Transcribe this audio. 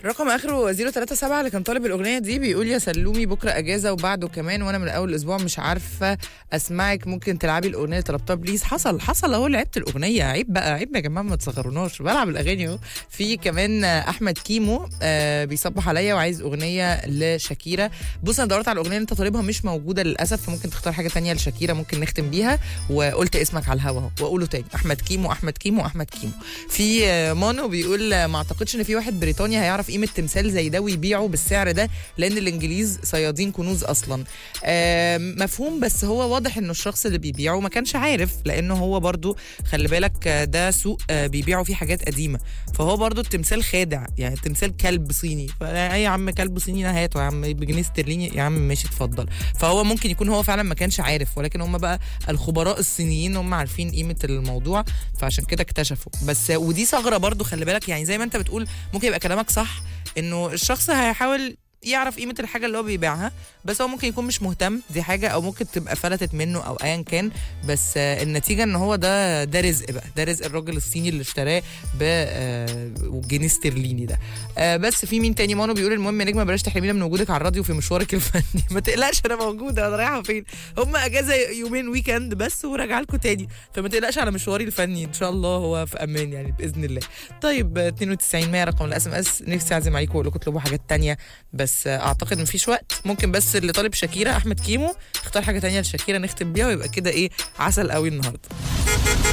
رقم اخره 037 اللي كان طالب الاغنيه دي بيقول يا سلومي بكره اجازه وبعده كمان وانا من اول الاسبوع مش عارفه اسمعك ممكن تلعبي الاغنيه اللي طلبتها بليز حصل حصل اهو لعبت الاغنيه عيب بقى عيب يا جماعه ما تصغروناش بلعب الاغاني اهو في كمان احمد كيمو آه بيصبح عليا وعايز اغنيه لشاكيرا بص انا دورت على الاغنيه اللي انت طالبها مش موجوده للاسف فممكن تختار حاجه تانية لشاكيرا ممكن نختم بيها وقلت اسمك على الهوا اهو واقوله تاني احمد كيمو احمد كيمو احمد كيمو في آه، مانو بيقول آه، ما اعتقدش ان في واحد بريطانيا هيعرف قيمه تمثال زي ده ويبيعه بالسعر ده لان الانجليز صيادين كنوز اصلا آه، مفهوم بس هو واضح انه الشخص اللي بيبيعه ما كانش عارف لانه هو برضو خلي بالك آه، ده سوق آه، بيبيعوا فيه حاجات قديمه فهو برضو التمثال خادع يعني التمثال كلب صيني فاي يا عم كلب صيني ده هاته يا عم بجنيه استرليني يا عم ماشي اتفضل فهو ممكن يكون هو فعلا ما كانش عارف ولكن هم بقى الخبراء الصينيين هم عارفين قيمه الموضوع فعشان كده اكتشفوا بس ودي ثغره برضو خلي بالك يعني زي ما انت بتقول ممكن يبقى كلامك صح انه الشخص هيحاول يعرف قيمه الحاجه اللي هو بيبيعها بس هو ممكن يكون مش مهتم دي حاجه او ممكن تبقى فلتت منه او ايا كان بس آه، النتيجه ان هو ده ده رزق بقى ده رزق الراجل الصيني اللي اشتراه بجنيه استرليني ده آه، بس في مين تاني مانو بيقول المهم يا نجمه بلاش تحرمينا من وجودك على الراديو في مشوارك الفني ما تقلقش انا موجوده انا رايحه فين هم اجازه يومين ويكند بس وراجعه لكم تاني فما تقلقش على مشواري الفني ان شاء الله هو في امان يعني باذن الله طيب آه، 92 100 رقم الاس ام اس نفسي اعزم عليكم واقول لكم اطلبوا حاجات تانية بس آه، اعتقد مفيش وقت ممكن بس اللي طالب شاكيرا احمد كيمو اختار حاجه تانية لشاكيرا نختم بيها ويبقى كده ايه عسل قوي النهارده